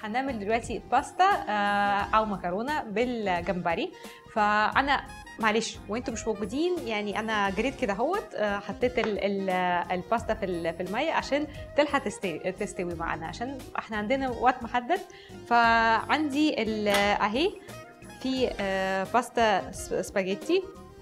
هنعمل دلوقتي باستا آه، او مكرونه بالجمبري فانا معلش وانتوا مش موجودين يعني انا جريت كده اهوت آه، حطيت ال- ال- الباستا في ال- في الميه عشان تلحق تستوي تستوي معانا عشان احنا عندنا وقت محدد فعندي ال- اهي في آه، باستا س- سباجيتي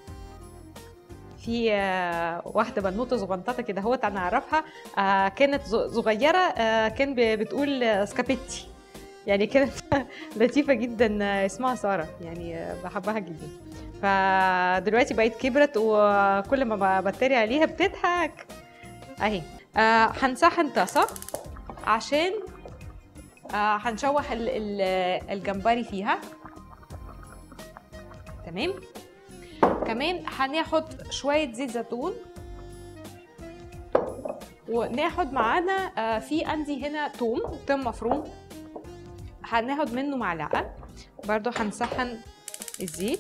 في آه، واحده بنوته صغنططه كده اهوت انا اعرفها آه، كانت ز- صغيره آه، كان ب- بتقول آه، سكابيتي يعني كانت لطيفه جدا آه، اسمها ساره يعني آه، بحبها جدا فدلوقتي بقت كبرت وكل ما ب- بتريق عليها بتضحك اهي آه، هنسخن طاسه عشان آه، هنشوح ال- ال- الجمبري فيها تمام كمان هناخد شويه زيت زيتون وناخد معانا آه، في عندي هنا توم توم مفروم هناخد منه معلقه برضو هنسخن الزيت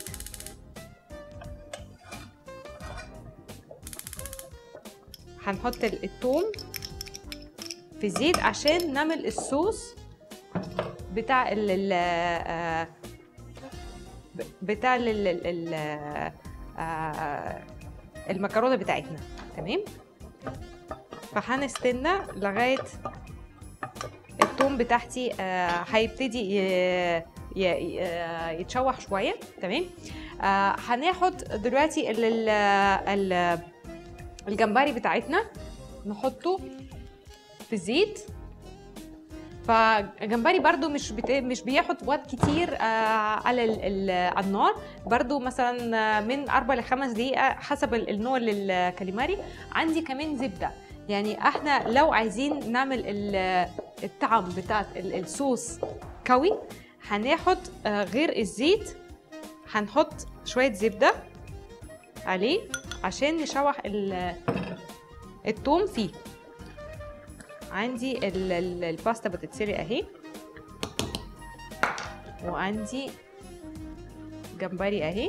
هنحط ال- التوم في الزيت عشان نعمل الصوص بتاع ال ال آه، ب- بتاع ال ال ال آه، المكرونه بتاعتنا تمام فهنستنى لغايه التوم بتاعتي آه، هيبتدي ي- ي- ي- يتشوح شويه تمام آه، هناخد دلوقتي ال ال ال الجمبري بتاعتنا نحطه في الزيت فالجمبري برضو مش بت... مش بياخد وقت كتير آه على ال... ال... على النار برضو مثلا آه، من أربع لخمس دقيقة حسب ال- النوع للكاليماري عندي كمان زبدة يعني احنا لو عايزين نعمل ال- الطعم بتاع ال- الصوص قوي هناخد آه، غير الزيت هنحط شوية زبدة عليه عشان نشوح ال- التوم فيه عندي ال- ال- الباستا بتتسلق اهي وعندي جمبري اهي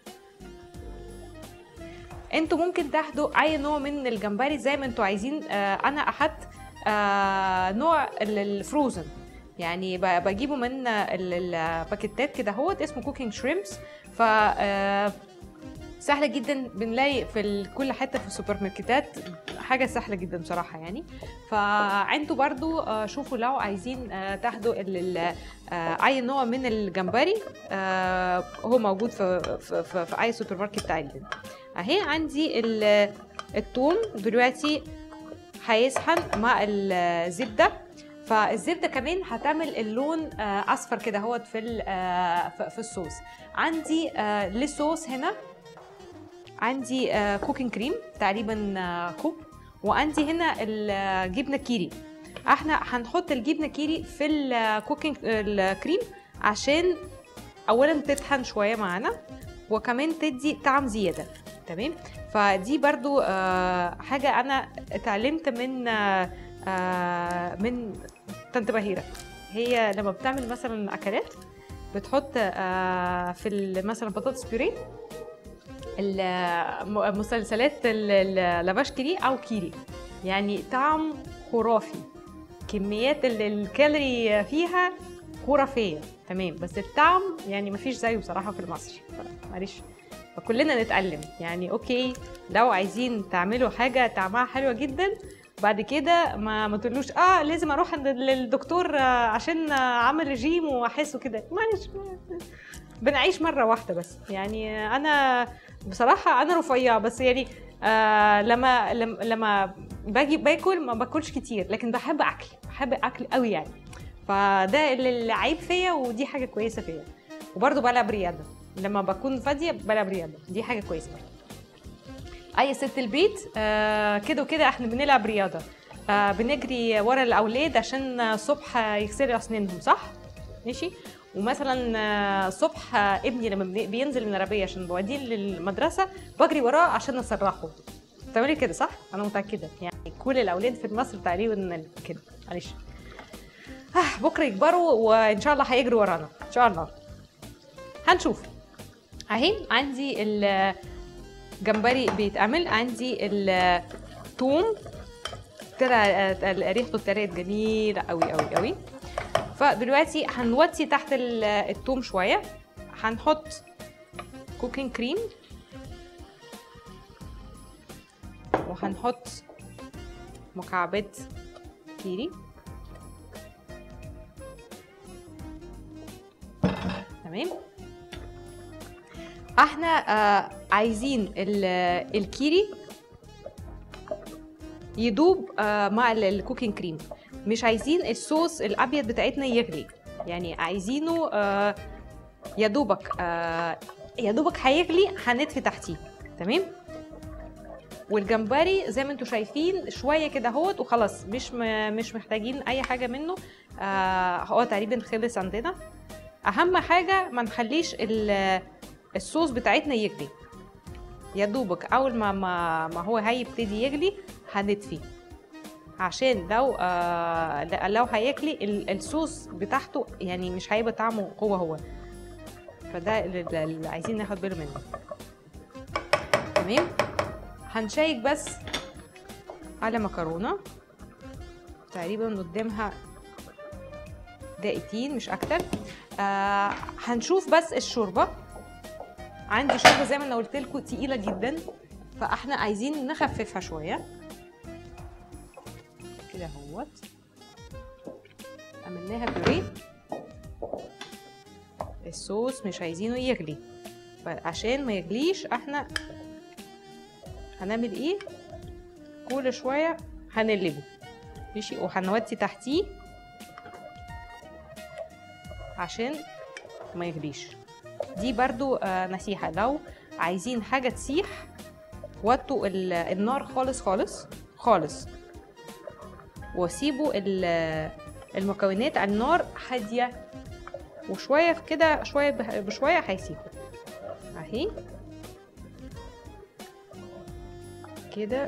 انتوا ممكن تاخدوا اي نوع من الجمبري زي ما انتوا عايزين آه انا اخدت آه نوع ال- الفروزن يعني ب- بجيبه من ال- الباكيتات كده اهوت اسمه كوكينج شريمبس ف آه، سهله جدا بنلاقي في ال- كل حته في السوبر ماركتات حاجه سهله جدا بصراحه يعني فانتوا برضو آه، شوفوا لو عايزين آه، تاخدوا ال- ال- آه، اي نوع من الجمبري آه، هو موجود في في, في, في اي سوبر ماركت بتاع البلد اهي عندي ال- الثوم دلوقتي هيسخن مع الزبده فالزبده كمان هتعمل اللون آه، اصفر كده هوت في ال- آه، في- في الصوص عندي آه، للصوص هنا عندي آه، كوكينج كريم تقريبا آه، كوب وعندي هنا الجبنه كيري احنا هنحط الجبنه كيري في الكوكينج الكريم عشان اولا تطحن شويه معانا وكمان تدي طعم زياده تمام فدي برضو آه، حاجه انا اتعلمت من آه، آه، من طنط بهيره هي لما بتعمل مثلا اكلات بتحط آه، في ال- مثلا بطاطس بيوريه الم- مسلسلات ال- اللافاش كيري او كيري يعني طعم خرافي كميات ال- الكالوري فيها خرافيه تمام بس الطعم يعني مفيش زيه بصراحه في المصري معلش فكلنا نتعلم يعني اوكي لو عايزين تعملوا حاجه طعمها حلوه جدا بعد كده ما ما تقولوش اه لازم اروح عند للدكتور آه، عشان آه، اعمل رجيم واحس وكده معلش بنعيش مره واحده بس يعني انا بصراحه انا رفيعه بس يعني آه لما لما لما باجي باكل ما باكلش كتير لكن بحب اكل بحب اكل قوي يعني فده اللي اللي عيب فيا ودي حاجه كويسه فيا وبرضه بلعب رياضه لما بكون فاضيه بلعب رياضه دي حاجه كويسه اي ست البيت آه كده وكده احنا بنلعب رياضه آه بنجري ورا الاولاد عشان الصبح يغسلوا اسنانهم صح ماشي ومثلا آه، الصبح آه، ابني لما بي- بينزل من العربيه عشان بوديه للمدرسه بجري وراه عشان اصرخه بتعملي كده صح انا متاكده يعني كل الاولاد في مصر تقريبا كده معلش آه بكره يكبروا وان شاء الله هيجروا ورانا ان شاء الله هنشوف اهي عندي الجمبري بيتعمل عندي الثوم طلع ريحته طلعت جميله قوي قوي قوي فدلوقتي هنوطي تحت ال- التوم شويه هنحط كوكينج كريم وهنحط مكعبات كيري تمام احنا آه عايزين ال- الكيري يدوب آه مع ال- الكوكينج كريم مش عايزين الصوص الابيض بتاعتنا يغلي يعني عايزينه آه يا دوبك آه يا دوبك هيغلي هنطفي تحتيه تمام والجمبري زي ما انتم شايفين شويه كده اهوت وخلاص مش م... مش محتاجين اي حاجه منه آه هو تقريبا خلص عندنا اهم حاجه ما نخليش ال- الصوص بتاعتنا يغلي يا دوبك اول ما ما, ما هو هيبتدي يغلي هنطفي عشان لو آه ل- لو هيغلي ال- الصوص بتاعته يعني مش هيبقى طعمه هو هو فده اللي اللي عايزين ناخد بالنا منه تمام هنشيك بس على مكرونه تقريبا قدامها دقيقتين مش اكتر آه هنشوف بس الشوربه عندي شوربه زي ما انا قلت لكم تقيله جدا فاحنا عايزين نخففها شويه كده اهوت عملناها بيوريه الصوص مش عايزينه يغلي فعشان ما يغليش احنا هنعمل ايه كل شويه هنقلبه ماشي وهنودي تحتيه عشان ما يغليش دي برضو آه نصيحة لو عايزين حاجة تسيح وطوا ال- النار خالص خالص خالص وسيبوا ال- المكونات على النار هادية وشوية كده شوية بح- بشوية هيسيحوا اهي كده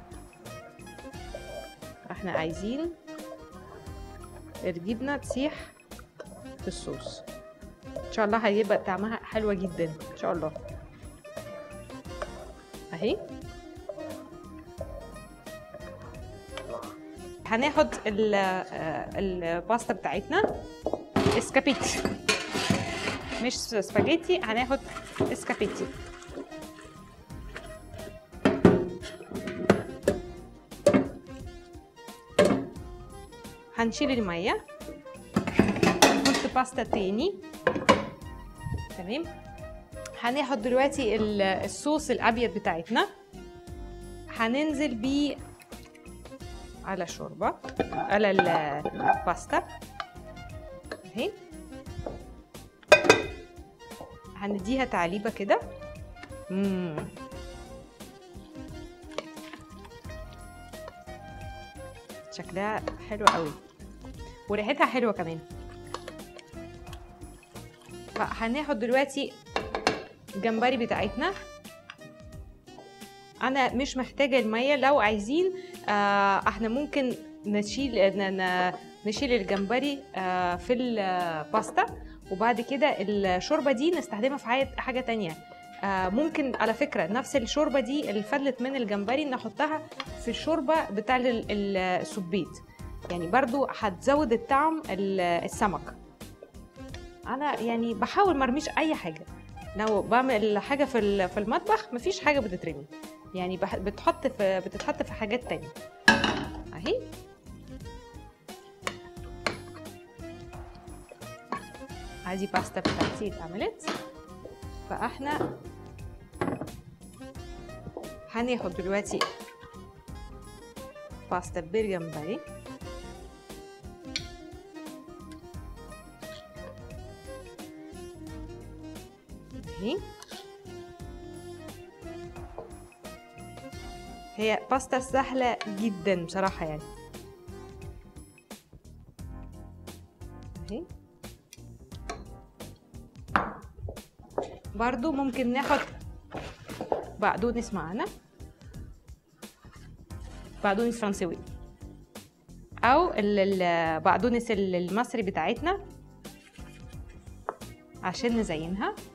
احنا عايزين الجبنة تسيح في الصوص ان شاء الله هيبقى طعمها حلوة جدا ان شاء الله اهي هناخد ال- آه، الباستا بتاعتنا اسكابيتي مش سباجيتي هناخد اسكابيتي هنشيل الميه نحط باستا تاني تمام هناخد دلوقتي ال- الصوص الابيض بتاعتنا هننزل بيه على الشوربه على ال- الباستا اهي هنديها تعليبه كده مم. شكلها حلو قوي وريحتها حلوه كمان فهناخد دلوقتي الجمبري بتاعتنا انا مش محتاجه الميه لو عايزين آه احنا ممكن نشيل ن- ن- نشيل الجمبري آه في الباستا وبعد كده الشوربه دي نستخدمها في حاجه حاجه تانية آه ممكن على فكره نفس الشوربه دي اللي فضلت من الجمبري نحطها في الشوربه بتاع ال- ال- السبيت يعني برضو هتزود الطعم ال- السمك انا يعني بحاول ما ارميش اي حاجه لو بعمل حاجه في ال- في المطبخ مفيش حاجه بتترمي يعني بح- بتحط في بتتحط في حاجات تانية اهي ادي باستا بتاعتي اتعملت فاحنا هناخد دلوقتي باستا بالجمبري اهي هي باستا سهلة جدا بصراحة يعني اهي برضو ممكن ناخد بقدونس معانا بقدونس فرنساوي او ال- البقدونس ال- المصري بتاعتنا عشان نزينها